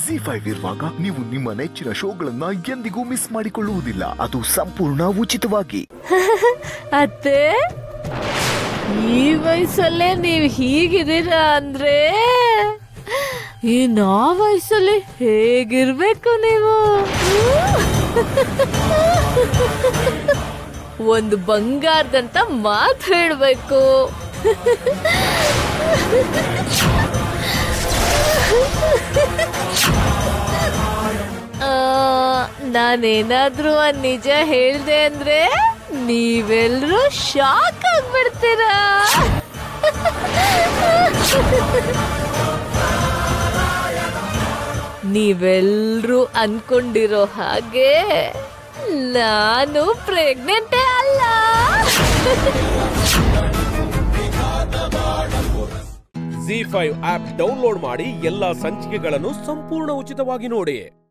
G five ಇರುವಾಗ ನೀವು ನಿಮ್ಮ ನೆಚ್ಚಿನ ಶೋಗಳನ್ನ ಎಂದಿಗೂ ಮಿಸ್ ಮಾಡಿಕೊಳ್ಳುವುದಿಲ್ಲ ಅದು ಸಂಪೂರ್ಣ ಉಚಿತವಾಗಿ ಅತ್ತೆ ಈ ವಯಸ್ಸಲ್ಲೇ ನೀವು ಹೀಗಿದ್ದೀರಾ ಅಂದ್ರೆ ಇನ್ನು ಆ ವಯಸ್ಸಲ್ಲಿ ಹೇಗಿರ್ಬೇಕು ನೀವು ಒಂದು ಬಂಗಾರದಂತ ಮಾತು ಹೇಳ್ಬೇಕು ಆ, ನಾನೇನಾದ್ರೂ ಒಂದ್ ನಿಜ ಹೇಳ್ದೆ ಅಂದ್ರೆ ನೀವೆಲ್ರೂ ಶಾಕ್ ಆಗ್ಬಿಡ್ತೀರಾ ನೀವೆಲ್ರೂ ಅನ್ಕೊಂಡಿರೋ ಹಾಗೆ ನಾನು ಪ್ರೆಗ್ನೆಂಟೇ ಅಲ್ಲ ಜಿ ಫೈವ್ ಆಪ್ ಡೌನ್ಲೋಡ್ ಮಾಡಿ ಎಲ್ಲಾ ಸಂಚಿಕೆಗಳನ್ನು ಸಂಪೂರ್ಣ ಉಚಿತವಾಗಿ ನೋಡಿ